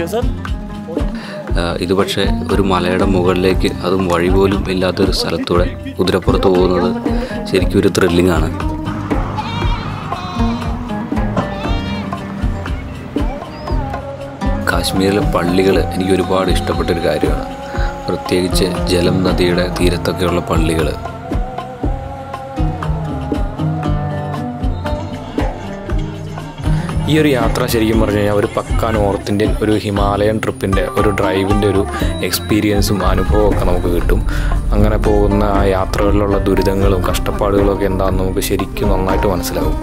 Station ആഹ് ഇത് പക്ഷേ ഒരു മലയുടെ മുകളിലേക്ക് അതും വഴി പോലും ഇല്ലാത്തൊരു സ്ഥലത്തൂടെ കുതിരപ്പുറത്ത് പോകുന്നത് ശരിക്കും ഒരു ത്രില്ലിംഗ് ആണ് കാശ്മീരിലെ പള്ളികൾ എനിക്ക് ഒരുപാട് ഇഷ്ടപ്പെട്ടൊരു കാര്യമാണ് പ്രത്യേകിച്ച് ജലം നദിയുടെ തീരത്തൊക്കെയുള്ള പള്ളികൾ ഈ ഒരു യാത്ര ശരിക്കും പറഞ്ഞു കഴിഞ്ഞാൽ ഒരു പക്ക നോർത്ത് ഇന്ത്യൻ ഒരു ഹിമാലയൻ ട്രിപ്പിൻ്റെ ഒരു ഡ്രൈവിൻ്റെ ഒരു എക്സ്പീരിയൻസും അനുഭവവും ഒക്കെ നമുക്ക് കിട്ടും അങ്ങനെ പോകുന്ന ആ യാത്രകളിലുള്ള ദുരിതങ്ങളും കഷ്ടപ്പാടുകളും ഒക്കെ എന്താണെന്ന് നമുക്ക് ശരിക്കും നന്നായിട്ട് മനസ്സിലാവും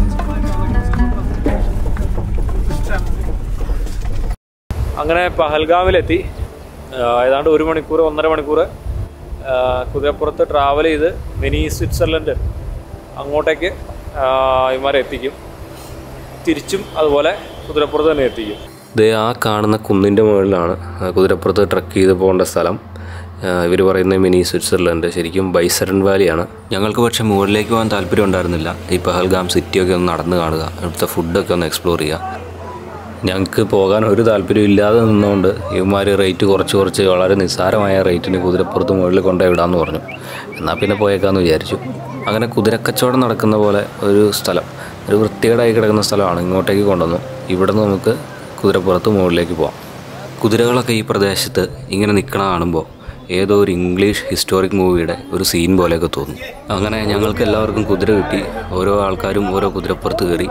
അങ്ങനെ പഹൽഗാമിലെത്തി ആ, ഏതാണ്ട് ഒരു മണിക്കൂർ ഒന്നര മണിക്കൂർ ആ, കുതിരപ്പുറത്ത് ട്രാവൽ ചെയ്ത് മിനി സ്വിറ്റ്സർലൻഡ് അങ്ങോട്ടേക്ക് ആ, ഇവന്മാരെ എത്തിക്കും തിരിച്ചും അതുപോലെ കുതിരപ്പുറത്ത് തന്നെ എത്തിക്കും ഇത് ആ കാണുന്ന കുന്നിൻ്റെ മുകളിലാണ് ആ, കുതിരപ്പുറത്ത് ട്രക്ക് ചെയ്ത് പോകേണ്ട സ്ഥലം ഇവർ പറയുന്ന മിനി സ്വിറ്റ്സർലൻഡ് ശരിക്കും ബൈസറൻ വാലിയാണ് ഞങ്ങൾക്ക് പക്ഷേ മുകളിലേക്ക് പോകാൻ താല്പര്യം ഉണ്ടായിരുന്നില്ല ഈ പഹൽഗാം സിറ്റിയൊക്കെ ഒന്ന് നടന്ന് കാണുക അവിടുത്തെ ഫുഡൊക്കെ ഒന്ന് എക്സ്പ്ലോർ ചെയ്യുക ഞങ്ങൾക്ക് പോകാൻ ഒരു താല്പര്യം ഇല്ലാതെ നിന്നുകൊണ്ട് ഇവന്മാർ റേറ്റ് കുറച്ച് കുറച്ച് വളരെ നിസ്സാരമായ റേറ്റിന് കുതിരപ്പുറത്ത് മുകളിൽ കൊണ്ടുപോയി വിടാമെന്ന് പറഞ്ഞു എന്നാൽ പിന്നെ പോയേക്കാന്ന് വിചാരിച്ചു അങ്ങനെ കുതിരക്കച്ചവടം നടക്കുന്ന പോലെ ഒരു സ്ഥലം ഒരു വൃത്തികേടായി കിടക്കുന്ന സ്ഥലമാണ് ഇങ്ങോട്ടേക്ക് കൊണ്ടുവന്നു ഇവിടെ നിന്ന് നമുക്ക് കുതിരപ്പുറത്ത് മുകളിലേക്ക് പോകാം കുതിരകളൊക്കെ ഈ പ്രദേശത്ത് ഇങ്ങനെ നിൽക്കണ കാണുമ്പോൾ ഏതോ ഒരു ഇംഗ്ലീഷ് ഹിസ്റ്റോറിക് മൂവിയുടെ ഒരു സീൻ പോലെയൊക്കെ തോന്നും അങ്ങനെ ഞങ്ങൾക്ക് എല്ലാവർക്കും കുതിര കിട്ടി ഓരോ ആൾക്കാരും ഓരോ കുതിരപ്പുറത്ത് കയറി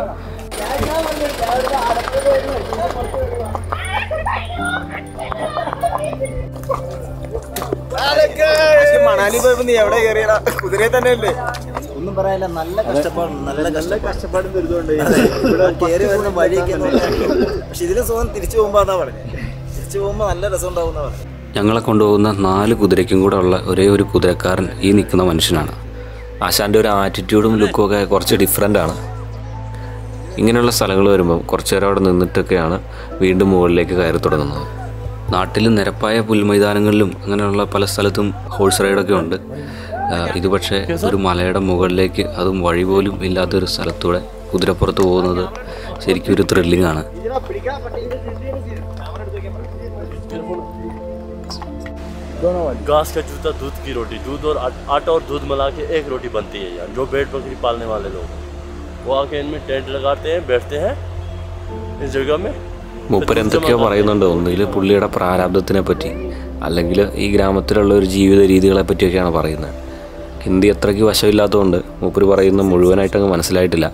മണാലി പോയപ്പോ നീ എവിടെ കയറിയടാ കുതിരയെ തന്നെ അല്ലേ ഒന്നും പറയാനില്ല നല്ല കഷ്ടപ്പാടും നല്ല നല്ല കഷ്ടപ്പാടും ദുരിതമുണ്ട് ഇവിടെ കയറി വരുന്ന വഴിയൊക്കെ എന്ന് പറഞ്ഞാൽ. പക്ഷെ ഇതിന് സുഖം തിരിച്ചു പോകുമ്പോ അതാ പറഞ്ഞത് തിരിച്ചു പോകുമ്പോ നല്ല രസം ഉണ്ടാവും പറഞ്ഞത് ഞങ്ങളെ കൊണ്ടുപോകുന്ന നാല് കുതിരയ്ക്കും കൂടെ ഉള്ള ഒരേ ഒരു കുതിരക്കാരൻ ഈ നിൽക്കുന്ന മനുഷ്യനാണ് ആശാൻ്റെ ഒരു ആറ്റിറ്റ്യൂഡും ലുക്കും ഒക്കെ കുറച്ച് ഡിഫറെൻ്റ് ആണ് ഇങ്ങനെയുള്ള സ്ഥലങ്ങൾ വരുമ്പോൾ കുറച്ച് നേരം അവിടെ നിന്നിട്ടൊക്കെയാണ് വീണ്ടും മുകളിലേക്ക് കയറി തുടങ്ങുന്നത് നാട്ടിൽ നിരപ്പായ പുൽമൈതാനങ്ങളിലും അങ്ങനെയുള്ള പല സ്ഥലത്തും ഹോഴ്സ് റൈഡൊക്കെ ഉണ്ട് ആ, ഇത് പക്ഷേ ഒരു മലയുടെ മുകളിലേക്ക് അതും വഴി പോലും ഇല്ലാത്തൊരു സ്ഥലത്തൂടെ കുതിരപ്പുറത്ത് പോകുന്നത് ശരിക്കും ഒരു ത്രില്ലിംഗ് ആണ് घास का जूता दूध की रोटी दूध और आट- आटा और दूध मिला के एक रोटी बनती है यार जो भेड़ बकरी पालने वाले लोग हैं वो आके इनमें टेंट लगाते हैं बैठते हैं इस जगह में മൂപ്പർ എന്തൊക്കെയോ പറയുന്നുണ്ട് ഒന്നുകിൽ പുള്ളിയുടെ പ്രാരാബ്ദത്തിനെ പറ്റി അല്ലെങ്കിൽ ഈ ഗ്രാമത്തിലുള്ള ഒരു ജീവിത രീതികളെ പറ്റിയൊക്കെയാണ് പറയുന്നത് ഹിന്ദി അത്രയ്ക്ക് വശമില്ലാത്തതുകൊണ്ട് മൂപ്പർ പറയുന്ന മുഴുവനായിട്ട് അങ്ങ് മനസ്സിലായിട്ടില്ല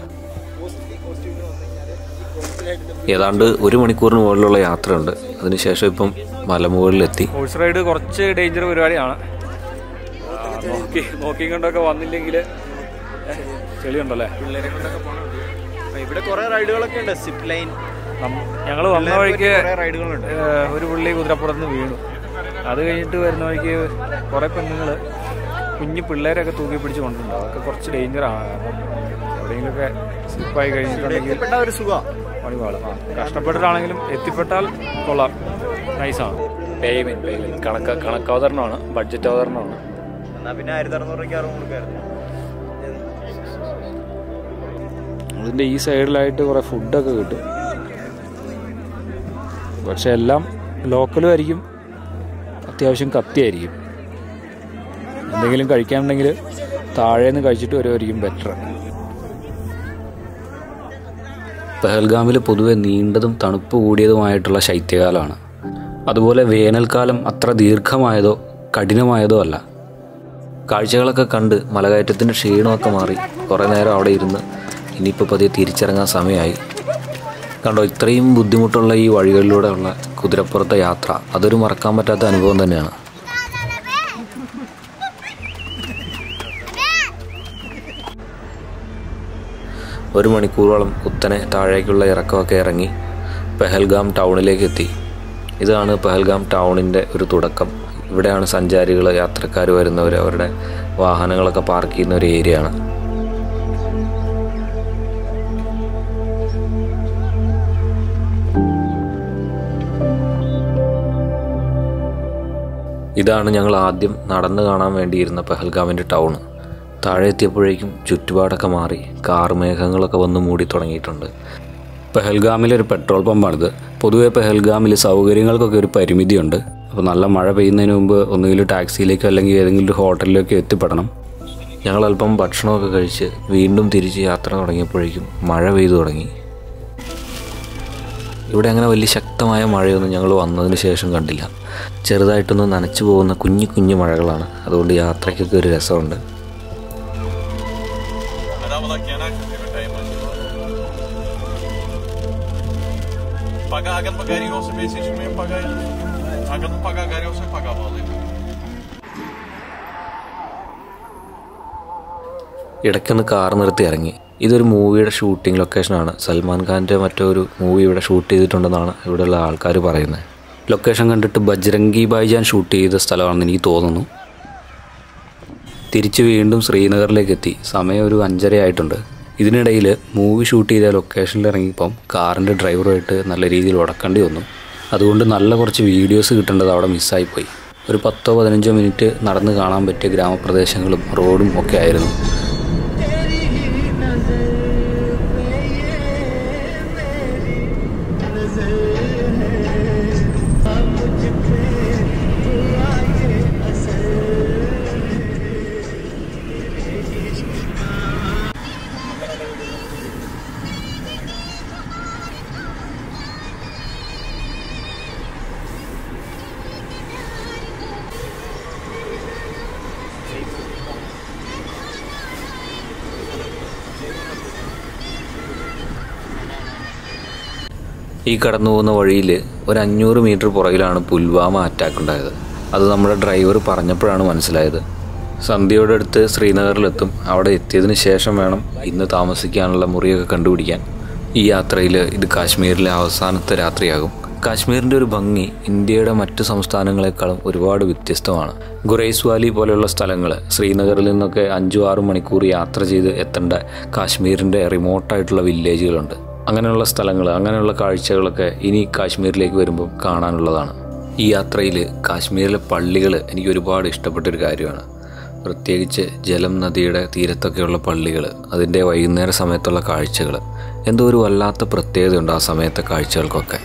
ഏതാണ്ട് ഒരു മണിക്കൂറിന് മുകളിലുള്ള യാത്രയുണ്ട് അതിനുശേഷം ഇപ്പം മലമുകളിലെത്തി ഹോഴ്സ് റൈഡ് കുറച്ച് ഡേഞ്ചർ പരിപാടിയാണ് ആ, നോക്കി നോക്കി കണ്ടൊക്കെ വന്നില്ലെങ്കിൽ ചെളിയുണ്ടല്ലേ ഇവിടെ കുറെ റൈഡുകളൊക്കെ ഉണ്ട് സിപ്പ് ലൈൻ ഞങ്ങൾ വന്ന വഴിക്ക് കുറെ റൈഡുകളുണ്ട് ഏഹ്, ഒരു പുള്ളി കുതിരപ്പുറത്ത് നിന്ന് വീണു അത് കഴിഞ്ഞിട്ട് വരുന്ന വഴിക്ക് കുറേ പെണ്ണുങ്ങൾ കുഞ്ഞു പിള്ളേരൊക്കെ തൂക്കി പിടിച്ച് കൊണ്ടുണ്ട് അതൊക്കെ കുറച്ച് ഡേഞ്ചറാണ് എവിടെയെങ്കിലുമൊക്കെ സ്ലിപ്പായി കഴിഞ്ഞിട്ടുണ്ടെങ്കിൽ പെട്ട ഒരു സുഖം പണിപാളും ആ കഷ്ടപ്പെട്ടിട്ടാണെങ്കിലും എത്തിപ്പെട്ടാൽ കൊള്ളാം നൈസാണ് പേയ്മെൻറ്റ് പേയ്മെൻറ്റ് കണക്ക് കണക്ക് അവതരണമാണ് ബഡ്ജറ്റ് അവതരണമാണ് എന്നാ പിന്നെ ആയിരത്തി അറുന്നൂറ് രൂപയ്ക്ക് അറുപത് കൊടുക്കായിരുന്നു അതിൻ്റെ ഈ സൈഡിലായിട്ട് കുറേ ഫുഡൊക്കെ കിട്ടും പക്ഷെ എല്ലാം ലോക്കലും ആയിരിക്കും അത്യാവശ്യം കത്തിയായിരിക്കും എന്തെങ്കിലും കഴിക്കാനുണ്ടെങ്കിൽ താഴേന്ന് കഴിച്ചിട്ട് വരുമായിരിക്കും ബെറ്റർ പെഹൽഗാമിൽ പൊതുവെ നീണ്ടതും തണുപ്പ് കൂടിയതുമായിട്ടുള്ള ശൈത്യകാലമാണ് അതുപോലെ വേനൽക്കാലം അത്ര ദീർഘമായതോ കഠിനമായതോ അല്ല കാഴ്ചകളൊക്കെ കണ്ട് മലകയറ്റത്തിൻ്റെ ക്ഷീണമൊക്കെ മാറി കുറേ നേരം അവിടെ ഇരുന്ന് ഇനിയിപ്പോൾ പതിയെ തിരിച്ചിറങ്ങാൻ സമയമായി കണ്ടോ ഇത്രയും ബുദ്ധിമുട്ടുള്ള ഈ വഴികളിലൂടെ ഉള്ള കുതിരപ്പുറത്തെ യാത്ര അതൊരു മറക്കാൻ പറ്റാത്ത അനുഭവം തന്നെയാണ് ഒരു മണിക്കൂറോളം കുത്തനെ താഴേക്കുള്ള ഇറക്കമൊക്കെ ഇറങ്ങി പെഹൽഗാം ടൗണിലേക്ക് എത്തി ഇതാണ് പെഹൽഗാം ടൗണിൻ്റെ ഒരു തുടക്കം ഇവിടെയാണ് സഞ്ചാരികൾ യാത്രക്കാർ വരുന്നവർ അവരുടെ വാഹനങ്ങളൊക്കെ പാർക്ക് ചെയ്യുന്ന ഒരു ഏരിയയാണ് ഇതാണ് ഞങ്ങൾ ആദ്യം നടന്നു കാണാൻ വേണ്ടിയിരുന്ന പെഹൽഗാമിൻ്റെ ടൗൺ താഴെ എത്തിയപ്പോഴേക്കും ചുറ്റുപാടൊക്കെ മാറി കാർ മേഘങ്ങളൊക്കെ വന്ന് മൂടി തുടങ്ങിയിട്ടുണ്ട് പെഹൽഗാമിലെ ഒരു പെട്രോൾ പമ്പാണിത് പൊതുവെ പെഹൽഗാമിൽ സൗകര്യങ്ങൾക്കൊക്കെ ഒരു പരിമിതിയുണ്ട് അപ്പോൾ നല്ല മഴ പെയ്യുന്നതിന് മുമ്പ് ഒന്നുകിൽ ടാക്സിയിലേക്കോ അല്ലെങ്കിൽ ഏതെങ്കിലും ഒരു ഹോട്ടലിലേക്കോ എത്തിപ്പെടണം ഞങ്ങൾ അല്പം ഭക്ഷണമൊക്കെ കഴിച്ച് വീണ്ടും തിരിച്ച് യാത്ര തുടങ്ങിയപ്പോഴേക്കും മഴ പെയ്തു തുടങ്ങി ഇവിടെ അങ്ങനെ വലിയ ശക്തമായ മഴയൊന്നും ഞങ്ങൾ വന്നതിന് ശേഷം കണ്ടില്ല ചെറുതായിട്ടൊന്ന് നനച്ചു പോകുന്ന കുഞ്ഞു കുഞ്ഞു മഴകളാണ് അതുകൊണ്ട് യാത്രയ്ക്കൊക്കെ ഒരു രസമുണ്ട് Pagar, agan pagaria você vê se mesmo pagar. Agan pagar garia você pagar vale. ഇടയ്ക്കൊന്ന് കാർ നിർത്തി ഇറങ്ങി ഇതൊരു മൂവിയുടെ ഷൂട്ടിംഗ് ലൊക്കേഷനാണ് സൽമാൻ ഖാൻ്റെ മറ്റൊരു മൂവി ഇവിടെ ഷൂട്ട് ചെയ്തിട്ടുണ്ടെന്നാണ് ഇവിടെയുള്ള ആൾക്കാർ പറയുന്നത് ലൊക്കേഷൻ കണ്ടിട്ട് ബജ്രംഗി ഭായ്ജാൻ ഷൂട്ട് ചെയ്ത സ്ഥലമാണെന്ന് എനിക്ക് തോന്നുന്നു തിരിച്ച് വീണ്ടും ശ്രീനഗറിലേക്ക് എത്തി സമയം ഒരു അഞ്ചര ആയിട്ടുണ്ട് ഇതിനിടയിൽ മൂവി ഷൂട്ട് ചെയ്ത ലൊക്കേഷനിൽ ഇറങ്ങിയപ്പം കാറിൻ്റെ ഡ്രൈവറുമായിട്ട് നല്ല രീതിയിൽ ഉടക്കേണ്ടി വന്നു അതുകൊണ്ട് നല്ല കുറച്ച് വീഡിയോസ് കിട്ടേണ്ടത് അവിടെ മിസ്സായിപ്പോയി ഒരു പത്തോ പതിനഞ്ചോ മിനിറ്റ് നടന്ന് കാണാൻ പറ്റിയ ഗ്രാമപ്രദേശങ്ങളും റോഡും ഒക്കെ ആയിരുന്നു ഈ കടന്നു പോകുന്ന വഴിയിൽ ഒരു അഞ്ഞൂറ് മീറ്റർ പുറകിലാണ് പുൽവാമ അറ്റാക്ക് ഉണ്ടായത് അത് നമ്മുടെ ഡ്രൈവർ പറഞ്ഞപ്പോഴാണ് മനസ്സിലായത് സന്ധ്യയോടെ അടുത്ത് ശ്രീനഗറിലെത്തും അവിടെ എത്തിയതിന് ശേഷം വേണം ഇന്ന് താമസിക്കാനുള്ള മുറിയൊക്കെ കണ്ടുപിടിക്കാൻ ഈ യാത്രയിൽ ഇത് കാശ്മീരിലെ അവസാനത്തെ രാത്രിയാകും കാശ്മീരിൻ്റെ ഒരു ഭംഗി ഇന്ത്യയുടെ മറ്റു സംസ്ഥാനങ്ങളെക്കാളും ഒരുപാട് വ്യത്യസ്തമാണ് ഗുറൈസ് വാലി പോലെയുള്ള സ്ഥലങ്ങൾ ശ്രീനഗറിൽ നിന്നൊക്കെ അഞ്ചു ആറ് മണിക്കൂർ യാത്ര ചെയ്ത് എത്തേണ്ട കാശ്മീരിൻ്റെ റിമോട്ടായിട്ടുള്ള വില്ലേജുകളുണ്ട് അങ്ങനെയുള്ള സ്ഥലങ്ങൾ അങ്ങനെയുള്ള കാഴ്ചകളൊക്കെ ഇനി കാശ്മീരിലേക്ക് വരുമ്പോൾ കാണാനുള്ളതാണ് ഈ യാത്രയിൽ കാശ്മീരിലെ പള്ളികൾ എനിക്ക് ഒരുപാട് ഇഷ്ടപ്പെട്ടൊരു കാര്യമാണ് പ്രത്യേകിച്ച് ജലം നദിയുടെ തീരത്തൊക്കെയുള്ള പള്ളികൾ അതിൻ്റെ വൈകുന്നേര സമയത്തുള്ള കാഴ്ചകൾ എന്തോ ഒരു വല്ലാത്ത പ്രത്യേകതയുണ്ട് ആ സമയത്തെ കാഴ്ചകൾക്കൊക്കെ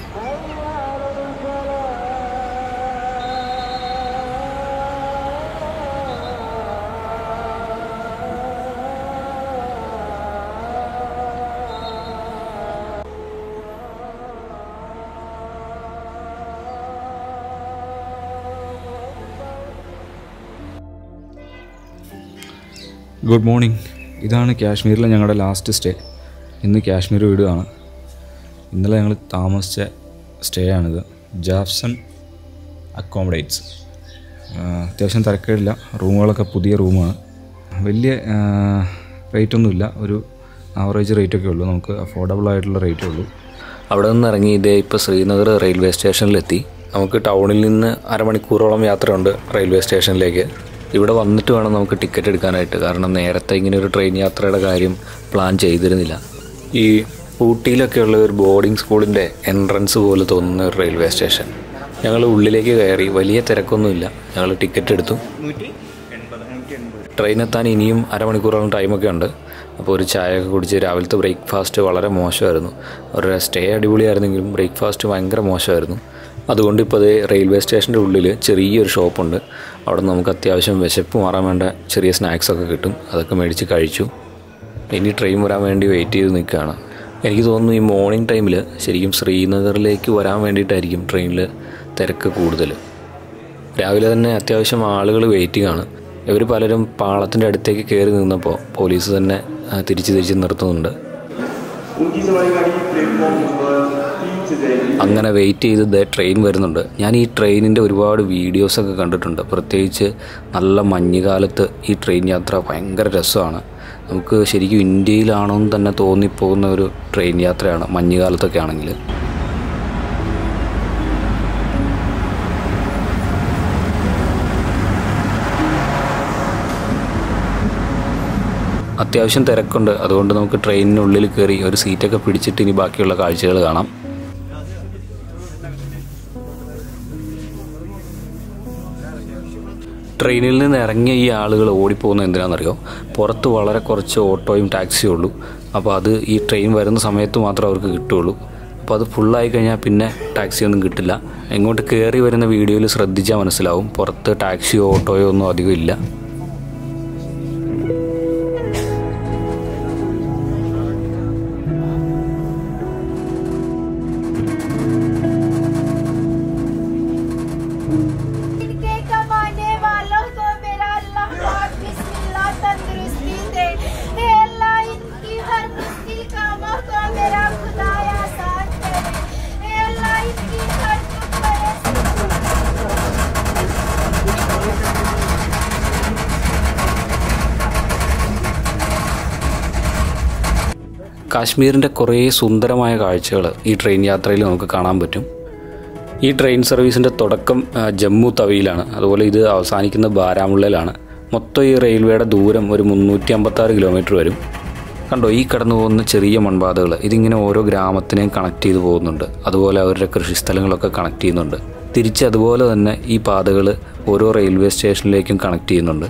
ഗുഡ് മോർണിംഗ് ഇതാണ് കാശ്മീരിലെ ഞങ്ങളുടെ ലാസ്റ്റ് സ്റ്റേ ഇന്ന് കാശ്മീർ വീടുമാണ് ഇന്നലെ ഞങ്ങൾ താമസിച്ച സ്റ്റേ ആണിത് ജാഫ്സൺ അക്കോമഡേറ്റ്സ് അത്യാവശ്യം തിരക്കേടില്ല റൂമുകളൊക്കെ പുതിയ റൂമാണ് വലിയ റേറ്റ് ഒന്നുമില്ല ഒരു ആവറേജ് റേറ്റൊക്കെ ഉള്ളൂ നമുക്ക് അഫോർഡബിൾ ആയിട്ടുള്ള റേറ്റേ ഉള്ളൂ അവിടെ നിന്ന് ഇറങ്ങി ഇതേ ഇപ്പോൾ ശ്രീനഗർ റെയിൽവേ സ്റ്റേഷനിലെത്തി നമുക്ക് ടൗണിൽ നിന്ന് അരമണിക്കൂറോളം യാത്രയുണ്ട് റെയിൽവേ സ്റ്റേഷനിലേക്ക് ഇവിടെ വന്നിട്ട് വേണം നമുക്ക് ടിക്കറ്റ് എടുക്കാനായിട്ട് കാരണം നേരത്തെ ഇങ്ങനെ ഒരു ട്രെയിൻ യാത്രയുടെ കാര്യം പ്ലാൻ ചെയ്തിരുന്നില്ല ഈ ഊട്ടിയിലൊക്കെയുള്ള ഒരു ബോർഡിംഗ് സ്കൂളിൻ്റെ എൻട്രൻസ് പോലെ തോന്നുന്ന ഒരു റെയിൽവേ സ്റ്റേഷൻ ഞങ്ങൾ ഉള്ളിലേക്ക് കയറി വലിയ തിരക്കൊന്നുമില്ല ഞങ്ങൾ ടിക്കറ്റ് എടുത്തു ട്രെയിൻ എത്താൻ ഇനിയും അരമണിക്കൂറോളം ടൈമൊക്കെ ഉണ്ട് അപ്പോൾ ഒരു ചായയൊക്കെ കുടിച്ച് രാവിലത്തെ ബ്രേക്ക്ഫാസ്റ്റ് വളരെ മോശമായിരുന്നു അവരുടെ സ്റ്റേ അടിപൊളിയായിരുന്നെങ്കിലും ബ്രേക്ക്ഫാസ്റ്റ് ഭയങ്കര മോശമായിരുന്നു അതുകൊണ്ട് ഇപ്പോൾ അതേ റെയിൽവേ സ്റ്റേഷൻ്റെ ഉള്ളിൽ ചെറിയൊരു ഷോപ്പുണ്ട് അവിടെ നമുക്ക് അത്യാവശ്യം വിശപ്പ് മാറാൻ വേണ്ട ചെറിയ സ്നാക്സൊക്കെ കിട്ടും അതൊക്കെ മേടിച്ച് കഴിച്ചു ഇനി ട്രെയിൻ വരാൻ വേണ്ടി വെയിറ്റ് ചെയ്ത് നിൽക്കുകയാണ് എനിക്ക് തോന്നുന്നു ഈ മോർണിംഗ് ടൈമിൽ ശരിക്കും ശ്രീനഗറിലേക്ക് വരാൻ വേണ്ടിയിട്ടായിരിക്കും ട്രെയിനിൽ തിരക്ക് കൂടുതൽ രാവിലെ തന്നെ അത്യാവശ്യം ആളുകൾ വെയിറ്റിംഗ് ആണ് ഇവർ പലരും പാളത്തിൻ്റെ അടുത്തേക്ക് കയറി നിന്നപ്പോൾ പോലീസ് തന്നെ ആ, തിരിച്ച് തിരിച്ച് നിർത്തുന്നുണ്ട് അങ്ങനെ വെയിറ്റ് ചെയ്ത് ദേ ട്രെയിൻ വരുന്നുണ്ട് ഞാൻ ഈ ട്രെയിനിൻ്റെ ഒരുപാട് വീഡിയോസൊക്കെ കണ്ടിട്ടുണ്ട് പ്രത്യേകിച്ച് നല്ല മഞ്ഞുകാലത്ത് ഈ ട്രെയിൻ യാത്ര ഭയങ്കര രസമാണ് നമുക്ക് ശരിക്കും ഇന്ത്യയിലാണോ എന്ന് തന്നെ തോന്നിപ്പോകുന്ന ഒരു ട്രെയിൻ യാത്രയാണ് മഞ്ഞുകാലത്തൊക്കെ ആണെങ്കിൽ അത്യാവശ്യം തിരക്കുണ്ട് അതുകൊണ്ട് നമുക്ക് ട്രെയിനിനുള്ളിൽ കയറി ഒരു സീറ്റൊക്കെ പിടിച്ചിട്ട് ഇനി ബാക്കിയുള്ള കാഴ്ചകൾ കാണാം ട്രെയിനിൽ നിന്ന് ഇറങ്ങിയ ഈ ആളുകൾ ഓടിപ്പോകുന്നത് എന്തിനാണെന്നറിയോ പുറത്ത് വളരെ കുറച്ച് ഓട്ടോയും ടാക്സിയും ഉള്ളൂ അപ്പോൾ അത് ഈ ട്രെയിൻ വരുന്ന സമയത്ത് മാത്രമേ അവർക്ക് കിട്ടുള്ളൂ അപ്പോൾ അത് ഫുള്ളായി കഴിഞ്ഞാൽ പിന്നെ ടാക്സി ഒന്നും കിട്ടില്ല ഇങ്ങോട്ട് കയറി വരുന്ന വീഡിയോയിൽ ശ്രദ്ധിച്ചാൽ മനസ്സിലാവും പുറത്ത് ടാക്സിയോ ഓട്ടോയോ ഒന്നും അധികം ഇല്ല इनके कमाने वालों को मेरा अल्लाह पाक बिस्मिल्लाह तंदुरुस्ती दे हे अल्लाह इनकी हर मुश्किल कामों को मेरा खुदाया आसान करे हे अल्लाह इनकी हर दुख परेशानी കാശ്മീരിൻ്റെ കുറേ സുന്ദരമായ കാഴ്ചകൾ ഈ ട്രെയിൻ യാത്രയിൽ നമുക്ക് കാണാൻ പറ്റും ഈ ട്രെയിൻ സർവീസിൻ്റെ തുടക്കം ആ, ജമ്മു തവിയിലാണ് അതുപോലെ ഇത് അവസാനിക്കുന്ന ബാരാമുള്ളയിലാണ് മൊത്തം ഈ റെയിൽവേയുടെ ദൂരം ഒരു മുന്നൂറ്റി അമ്പത്താറ് കിലോമീറ്റർ വരും കണ്ടോ ഈ കടന്നു പോകുന്ന ചെറിയ മൺപാതകൾ ഇതിങ്ങനെ ഓരോ ഗ്രാമത്തിനെയും കണക്ട് ചെയ്ത് പോകുന്നുണ്ട് അതുപോലെ അവരുടെ കൃഷിസ്ഥലങ്ങളൊക്കെ കണക്ട് ചെയ്യുന്നുണ്ട് തിരിച്ച് അതുപോലെ തന്നെ ഈ പാതകൾ ഓരോ റെയിൽവേ സ്റ്റേഷനിലേക്കും കണക്ട് ചെയ്യുന്നുണ്ട്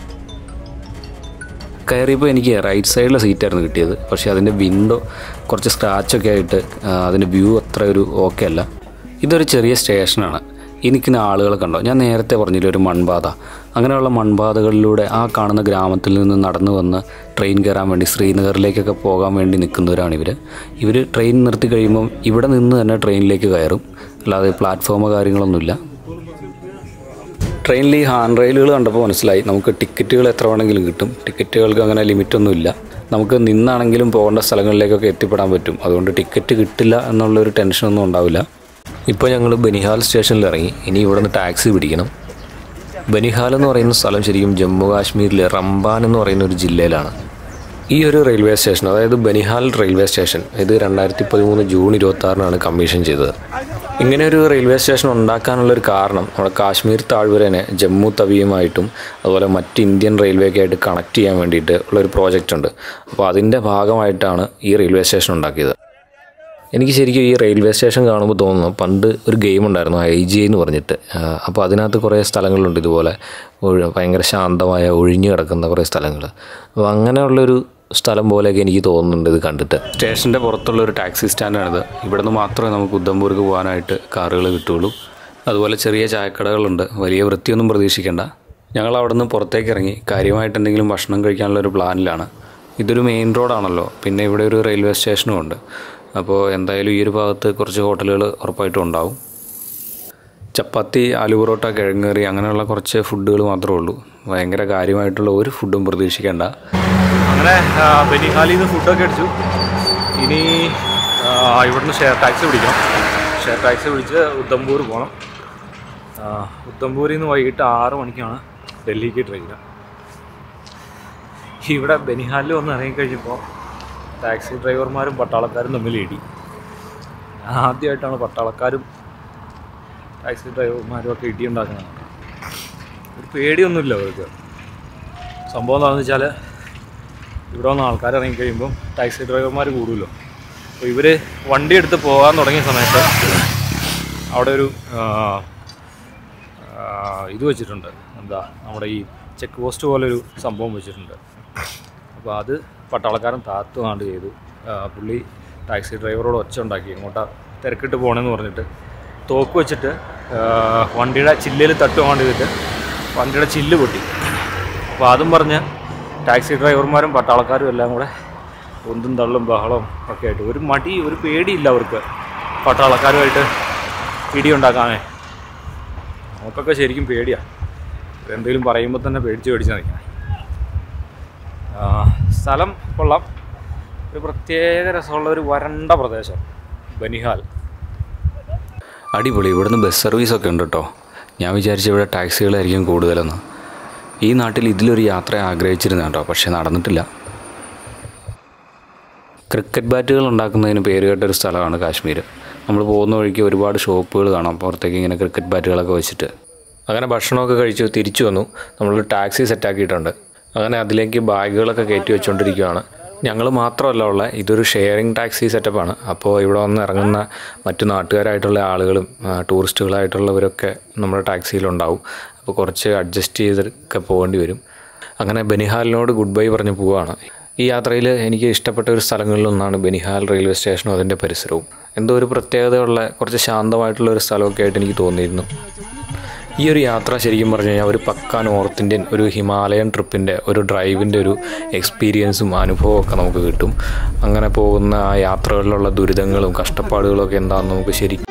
കയറിയപ്പോൾ എനിക്ക് റൈറ്റ് സൈഡിലെ സീറ്റായിരുന്നു കിട്ടിയത് പക്ഷേ അതിൻ്റെ വിൻഡോ കുറച്ച് സ്ക്രാച്ചൊക്കെ ആയിട്ട് ആ, അതിൻ്റെ വ്യൂ അത്ര ഒരു ഓക്കെ അല്ല ഇതൊരു ചെറിയ സ്റ്റേഷനാണ് ഈ നിൽക്കുന്ന ആളുകളെ കണ്ടോ ഞാൻ നേരത്തെ പറഞ്ഞില്ലേ ഒരു മൺപാത അങ്ങനെയുള്ള മൺപാതകളിലൂടെ ആ കാണുന്ന ഗ്രാമത്തിൽ നിന്ന് നടന്നു വന്ന് ട്രെയിൻ കയറാൻ വേണ്ടി ശ്രീനഗറിലേക്കൊക്കെ പോകാൻ വേണ്ടി നിൽക്കുന്നവരാണ് ഇവർ ഇവർ ട്രെയിൻ നിർത്തി കഴിയുമ്പം ഇവിടെ നിന്ന് തന്നെ ട്രെയിനിലേക്ക് കയറും അല്ലാതെ പ്ലാറ്റ്ഫോമോ കാര്യങ്ങളൊന്നുമില്ല ട്രെയിനിൽ ഈ ഹാൻഡ് റെയിലുകൾ കണ്ടപ്പോൾ മനസ്സിലായി നമുക്ക് ടിക്കറ്റുകൾ എത്ര വേണമെങ്കിലും കിട്ടും ടിക്കറ്റുകൾക്ക് അങ്ങനെ ലിമിറ്റൊന്നുമില്ല നമുക്ക് നിന്നാണെങ്കിലും പോകേണ്ട സ്ഥലങ്ങളിലേക്കൊക്കെ എത്തിപ്പെടാൻ പറ്റും അതുകൊണ്ട് ടിക്കറ്റ് കിട്ടില്ല എന്നുള്ളൊരു ടെൻഷനൊന്നും ഉണ്ടാവില്ല ഇപ്പോൾ ഞങ്ങൾ ബനിഹാൽ സ്റ്റേഷനിൽ ഇറങ്ങി ഇനി ഇവിടെ നിന്ന് ടാക്സി പിടിക്കണം ബനിഹാൽ എന്ന് പറയുന്ന സ്ഥലം ശരിക്കും ജമ്മു കാശ്മീരിലെ റംബാൻ എന്ന് പറയുന്ന ഒരു ജില്ലയിലാണ് ഈ ഒരു റെയിൽവേ സ്റ്റേഷൻ അതായത് ബനിഹാൽ റെയിൽവേ സ്റ്റേഷൻ ഇത് രണ്ടായിരത്തി പതിമൂന്ന് ജൂൺ ഇരുപത്തി ആറിനാണ് കമ്മീഷൻ ചെയ്തത് ഇങ്ങനെ ഒരു റെയിൽവേ സ്റ്റേഷൻ ഉണ്ടാക്കാനുള്ള ഒരു കാരണം നമ്മുടെ കാശ്മീർ താഴ്വരനെ ജമ്മു തവിയുമായിട്ടും അതുപോലെ മറ്റ് ഇന്ത്യൻ റെയിൽവേക്കായിട്ട് കണക്ട് ചെയ്യാൻ വേണ്ടിയിട്ട് ഉള്ളൊരു പ്രോജക്റ്റ് ഉണ്ട് അപ്പോൾ അതിൻ്റെ ഭാഗമായിട്ടാണ് ഈ റെയിൽവേ സ്റ്റേഷൻ ഉണ്ടാക്കിയത് എനിക്ക് ശരിക്കും ഈ റെയിൽവേ സ്റ്റേഷൻ കാണുമ്പോൾ തോന്നുന്നു പണ്ട് ഒരു ഗെയിം ഉണ്ടായിരുന്നു ഐ ജി എന്ന് പറഞ്ഞിട്ട് അപ്പോൾ അതിനകത്ത് കുറേ സ്ഥലങ്ങളുണ്ട് ഇതുപോലെ ഒഴി- ഭയങ്കര ശാന്തമായ ഒഴിഞ്ഞു കിടക്കുന്ന കുറേ സ്ഥലങ്ങൾ അപ്പോൾ അങ്ങനെയുള്ളൊരു സ്ഥലം പോലെയൊക്കെ എനിക്ക് തോന്നുന്നുണ്ട് ഇത് കണ്ടിട്ട് സ്റ്റേഷൻ്റെ പുറത്തുള്ള ഒരു ടാക്സി സ്റ്റാൻഡാണിത് ഇവിടെ നിന്ന് മാത്രമേ നമുക്ക് ഉദ്ധംപൂർക്ക് പോകാനായിട്ട് കാറുകൾ കിട്ടുകയുള്ളൂ അതുപോലെ ചെറിയ ചായക്കടകളുണ്ട് വലിയ വൃത്തിയൊന്നും പ്രതീക്ഷിക്കേണ്ട ഞങ്ങൾ അവിടെ നിന്ന് പുറത്തേക്ക് ഇറങ്ങി കാര്യമായിട്ട് എന്തെങ്കിലും ഭക്ഷണം കഴിക്കാനുള്ള ഒരു പ്ലാനിലാണ് ഇതൊരു മെയിൻ റോഡാണല്ലോ പിന്നെ ഇവിടെ ഒരു റെയിൽവേ സ്റ്റേഷനും ഉണ്ട് അപ്പോൾ എന്തായാലും ഈ ഒരു ഭാഗത്ത് കുറച്ച് ഹോട്ടലുകൾ ഉറപ്പായിട്ടും ഉണ്ടാവും ചപ്പാത്തി ആലു പൊറോട്ട കിഴങ്ങേറി അങ്ങനെയുള്ള കുറച്ച് ഫുഡുകൾ മാത്രമേ ഉള്ളൂ ഭയങ്കര കാര്യമായിട്ടുള്ള ഒരു ഫുഡും പ്രതീക്ഷിക്കേണ്ട അങ്ങനെ ആ, ബനിഹാലിൽ നിന്ന് ഫുഡൊക്കെ അടിച്ചു ഇനി ആ, ഇവിടുന്ന് ഷെയർ ടാക്സി പിടിക്കണം ഷെയർ ടാക്സി പിടിച്ച് ഉദ്ധംപൂർ പോകണം ആ, ഉദ്ധംപൂരിൽ നിന്ന് വൈകിട്ട് ആറ് മണിക്കാണ് ഡൽഹിക്ക് ട്രെയിൻ ഇവിടെ ബനിഹാലിൽ വന്ന് ഇറങ്ങിക്കഴിഞ്ഞപ്പോൾ ടാക്സി ഡ്രൈവർമാരും പട്ടാളക്കാരും തമ്മിൽ ഇടി ആദ്യമായിട്ടാണ് പട്ടാളക്കാരും ടാക്സി ഡ്രൈവർമാരും ഒക്കെ ഇടിയുണ്ടാക്കുന്നത് ഒരു പേടിയൊന്നുമില്ല അവർക്ക് സംഭവം എന്താണെന്ന് വെച്ചാൽ ഇവിടെ വന്ന ആൾക്കാർ ഇറങ്ങി കഴിയുമ്പം ടാക്സി ഡ്രൈവർമാർ കൂടുമല്ലോ അപ്പോൾ ഇവർ വണ്ടി എടുത്ത് പോകാൻ തുടങ്ങിയ സമയത്ത് അവിടെ ഒരു ആ, ആ, ഇത് വെച്ചിട്ടുണ്ട് എന്താ നമ്മുടെ ഈ ചെക്ക് പോസ്റ്റ് പോലൊരു സംഭവം വെച്ചിട്ടുണ്ട് അപ്പോൾ അത് പട്ടാളക്കാരൻ താത്തുകാണ്ട് ചെയ്തു ആ, പുള്ളി ടാക്സി ഡ്രൈവറോട് ഒച്ച ഉണ്ടാക്കി എങ്ങോട്ടാ തിരക്കിട്ട് പോകണമെന്ന് പറഞ്ഞിട്ട് തോക്ക് വെച്ചിട്ട് ആ, വണ്ടിയുടെ ചില്ലിൽ തട്ടുകാണ്ട് ചെയ്തിട്ട് വണ്ടിയുടെ ചില്ല് പൊട്ടി അപ്പോൾ അതും പറഞ്ഞ് ടാക്സി ഡ്രൈവർമാരും പട്ടാളക്കാരും എല്ലാം കൂടെ ഒന്നും തള്ളും ബഹളവും ഒക്കെ ആയിട്ട് ഒരു മടി ഒരു പേടിയില്ല അവർക്ക് പട്ടാളക്കാരുമായിട്ട് ഇടിയുണ്ടാക്കാനേ നമുക്കൊക്കെ ശരിക്കും പേടിയാണ് എന്തെങ്കിലും പറയുമ്പോൾ തന്നെ പേടിച്ച് പേടിച്ച് നിൽക്കണം ആ, സ്ഥലം കൊള്ളാം ഒരു പ്രത്യേക രസമുള്ള ഒരു വരണ്ട പ്രദേശം ബനിഹാൽ അടിപൊളി ഇവിടുന്ന് ബസ് സർവീസൊക്കെ ഉണ്ട് കേട്ടോ ഞാൻ വിചാരിച്ചു ഇവിടെ ടാക്സികളായിരിക്കും കൂടുതലെന്ന് ഈ നാട്ടിൽ ഇതിലൊരു യാത്ര ആഗ്രഹിച്ചിരുന്ന കേട്ടോ പക്ഷേ നടന്നിട്ടില്ല ക്രിക്കറ്റ് ബാറ്റുകൾ ഉണ്ടാക്കുന്നതിന് പേര് കേട്ട ഒരു സ്ഥലമാണ് കാശ്മീർ നമ്മൾ പോകുന്ന വഴിക്ക് ഒരുപാട് ഷോപ്പുകൾ കാണാം പുറത്തേക്ക് ഇങ്ങനെ ക്രിക്കറ്റ് ബാറ്റുകളൊക്കെ വെച്ചിട്ട് അങ്ങനെ ഭക്ഷണമൊക്കെ കഴിച്ചു തിരിച്ചു വന്നു നമ്മൾ ടാക്സി സെറ്റാക്കിയിട്ടുണ്ട് അങ്ങനെ അതിലേക്ക് ബാഗുകളൊക്കെ കയറ്റി വെച്ചുകൊണ്ടിരിക്കുകയാണ് ഞങ്ങൾ മാത്രമല്ല ഉള്ള ഇതൊരു ഷെയറിംഗ് ടാക്സി സെറ്റപ്പാണ് അപ്പോൾ ഇവിടെ വന്ന് ഇറങ്ങുന്ന മറ്റു നാട്ടുകാരായിട്ടുള്ള ആളുകളും ആ, ടൂറിസ്റ്റുകളായിട്ടുള്ളവരൊക്കെ നമ്മുടെ ടാക്സിയിലുണ്ടാവും അപ്പോൾ കുറച്ച് അഡ്ജസ്റ്റ് ചെയ്തൊക്കെ പോകേണ്ടി വരും അങ്ങനെ ബനിഹാലിനോട് ഗുഡ് ബൈ പറഞ്ഞ് പോവാണ് ഈ യാത്രയിൽ എനിക്ക് ഇഷ്ടപ്പെട്ട ഒരു സ്ഥലങ്ങളിലൊന്നാണ് ബനിഹാൽ റെയിൽവേ സ്റ്റേഷനും അതിൻ്റെ പരിസരവും എന്തോ ഒരു പ്രത്യേകതയുള്ള കുറച്ച് ശാന്തമായിട്ടുള്ള ഒരു സ്ഥലമൊക്കെ ആയിട്ട് എനിക്ക് തോന്നിയിരുന്നു ഈ ഒരു യാത്ര ശരിക്കും പറഞ്ഞു കഴിഞ്ഞാൽ ഒരു പക്ക നോർത്ത് ഇന്ത്യൻ ഒരു ഹിമാലയൻ ട്രിപ്പിൻ്റെ ഒരു ഡ്രൈവിൻ്റെ ഒരു എക്സ്പീരിയൻസും അനുഭവവും ഒക്കെ നമുക്ക് കിട്ടും അങ്ങനെ പോകുന്ന ആ യാത്രകളിലുള്ള ദുരിതങ്ങളും കഷ്ടപ്പാടുകളും ഒക്കെ എന്താണെന്ന് നമുക്ക് ശരിക്കും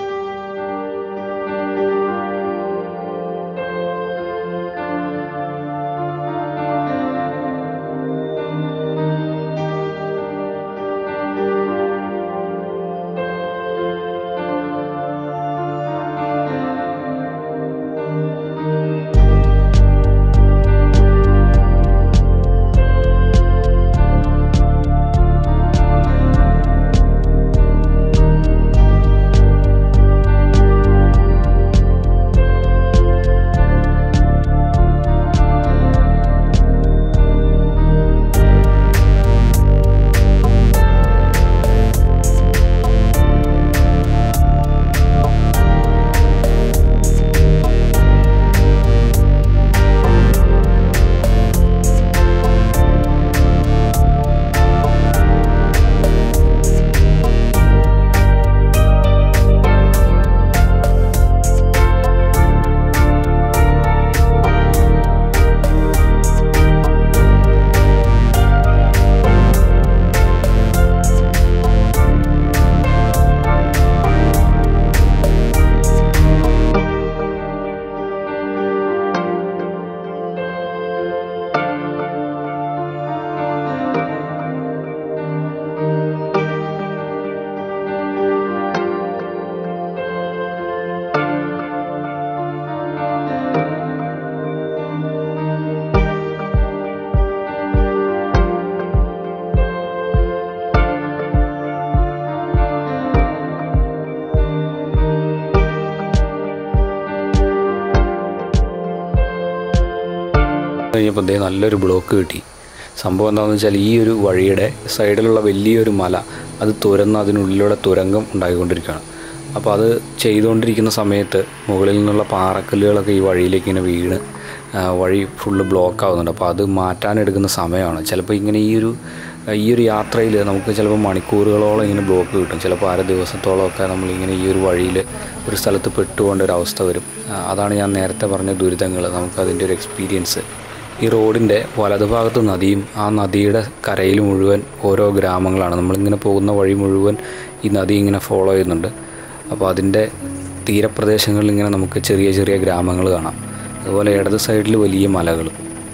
കഴിഞ്ഞപ്പോൾ ദേ നല്ലൊരു ബ്ലോക്ക് കിട്ടി സംഭവം എന്താണെന്ന് വെച്ചാൽ ഈ ഒരു വഴിയുടെ സൈഡിലുള്ള വലിയൊരു മല അത് തുരന്ന് അതിനുള്ളിലൂടെ തുരങ്കം ഉണ്ടായിക്കൊണ്ടിരിക്കുകയാണ് അപ്പോൾ അത് ചെയ്തുകൊണ്ടിരിക്കുന്ന സമയത്ത് മുകളിൽ നിന്നുള്ള പാറക്കല്ലുകളൊക്കെ ഈ വഴിയിലേക്ക് ഇങ്ങനെ വീണ് ആ, വഴി ഫുള്ള് ബ്ലോക്ക് ആവുന്നുണ്ട് അപ്പോൾ അത് മാറ്റാനെടുക്കുന്ന സമയമാണ് ചിലപ്പോൾ ഇങ്ങനെ ഈ ഒരു ഈ ഒരു യാത്രയിൽ നമുക്ക് ചിലപ്പോൾ മണിക്കൂറുകളോളം ഇങ്ങനെ ബ്ലോക്ക് കിട്ടും ചിലപ്പോൾ അര ദിവസത്തോളമൊക്കെ നമ്മളിങ്ങനെ ഈ ഒരു വഴിയിൽ ഒരു സ്ഥലത്ത് പെട്ടുപോകേണ്ട ഒരു അവസ്ഥ വരും ആ, അതാണ് ഞാൻ നേരത്തെ പറഞ്ഞ ദുരിതങ്ങൾ നമുക്കതിൻ്റെ ഒരു എക്സ്പീരിയൻസ് ഈ റോഡിൻ്റെ വലതുഭാഗത്ത് നദിയും ആ നദിയുടെ കരയിൽ മുഴുവൻ ഓരോ ഗ്രാമങ്ങളാണ് നമ്മളിങ്ങനെ പോകുന്ന വഴി മുഴുവൻ ഈ നദി ഇങ്ങനെ ഫോളോ ചെയ്യുന്നുണ്ട് അപ്പോൾ അതിൻ്റെ തീരപ്രദേശങ്ങളിൽ ഇങ്ങനെ നമുക്ക് ചെറിയ ചെറിയ ഗ്രാമങ്ങൾ കാണാം അതുപോലെ ഇടത് സൈഡിൽ വലിയ മലകൾ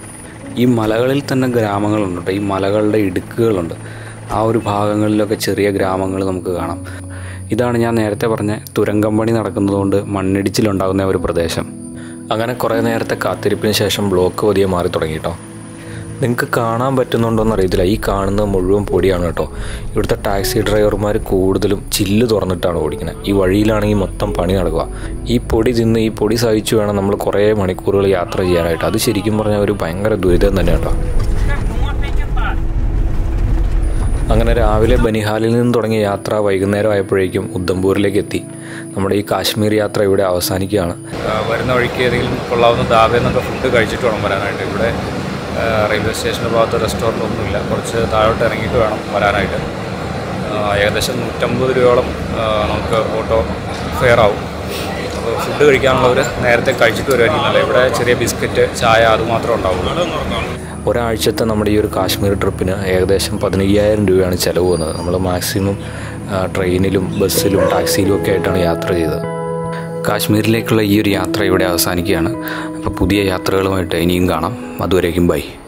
ഈ മലകളിൽ തന്നെ ഗ്രാമങ്ങളുണ്ട് കേട്ടോ ഈ മലകളുടെ ഇടുക്കുകളുണ്ട് ആ ഒരു ഭാഗങ്ങളിലൊക്കെ ചെറിയ ഗ്രാമങ്ങൾ നമുക്ക് കാണാം ഇതാണ് ഞാൻ നേരത്തെ പറഞ്ഞ തുരങ്കം പണി നടക്കുന്നതുകൊണ്ട് മണ്ണിടിച്ചിലുണ്ടാകുന്ന ഒരു പ്രദേശം അങ്ങനെ കുറേ നേരത്തെ കാത്തിരിപ്പിന് ശേഷം ബ്ലോക്ക് പതിയെ മാറി തുടങ്ങി കേട്ടോ നിങ്ങൾക്ക് കാണാൻ പറ്റുന്നുണ്ടോയെന്ന് അറിയത്തില്ല ഈ കാണുന്നത് മുഴുവൻ പൊടിയാണ് കേട്ടോ ഇവിടുത്തെ ടാക്സി ഡ്രൈവർമാർ കൂടുതലും ചില്ല് തുറന്നിട്ടാണ് ഓടിക്കുന്നത് ഈ വഴിയിലാണെങ്കിൽ മൊത്തം പണി നടക്കുക ഈ പൊടി തിന്ന് ഈ പൊടി സഹിച്ചു വേണം നമ്മൾ കുറേ മണിക്കൂറുകൾ യാത്ര ചെയ്യാനായിട്ട് അത് ശരിക്കും പറഞ്ഞാൽ ഒരു ഭയങ്കര ദുരിതം തന്നെ കേട്ടോ അങ്ങനെ രാവിലെ ബനിഹാലിൽ നിന്ന് തുടങ്ങിയ യാത്ര വൈകുന്നേരം ആയപ്പോഴേക്കും ഉദ്ധംപൂരിലേക്ക് എത്തി നമ്മുടെ ഈ കാശ്മീർ യാത്ര ഇവിടെ അവസാനിക്കുകയാണ് വരുന്ന വഴിക്ക് ഏതെങ്കിലും കൊള്ളാവുന്ന ധാബയിൽ നിന്നൊക്കെ ഫുഡ് കഴിച്ചിട്ട് വേണം വരാനായിട്ട് ഇവിടെ ആ, റെയിൽവേ സ്റ്റേഷൻ്റെ ഭാഗത്ത് റെസ്റ്റോറൻ്റ് ഒന്നുമില്ല കുറച്ച് താഴോട്ട് ഇറങ്ങിയിട്ട് വേണം വരാനായിട്ട് ആ, ഏകദേശം നൂറ്റമ്പത് രൂപയോളം ആ, നമുക്ക് ഓട്ടോ ഫെയർ ആവും അപ്പോൾ ഫുഡ് കഴിക്കാനുള്ളവർ നേരത്തെ കഴിച്ചിട്ട് വരുമായിരിക്കും അല്ല ഇവിടെ ചെറിയ ബിസ്ക്കറ്റ് ചായ അതുമാത്രം ഉണ്ടാവുള്ളൂ ഒരാഴ്ചത്തെ നമ്മുടെ ഈ ഒരു കാശ്മീർ ട്രിപ്പിന് ഏകദേശം പതിനയ്യായിരം രൂപയാണ് ചിലവ് വന്നത് നമ്മൾ മാക്സിമം ആ, ട്രെയിനിലും ബസ്സിലും ടാക്സിയിലും ഒക്കെ ആയിട്ടാണ് യാത്ര ചെയ്തത് കാശ്മീരിലേക്കുള്ള ഈ ഒരു യാത്ര ഇവിടെ അവസാനിക്കുകയാണ് അപ്പോൾ പുതിയ യാത്രകളുമായിട്ട് ഇനിയും കാണാം അതുവരേക്കും ബൈ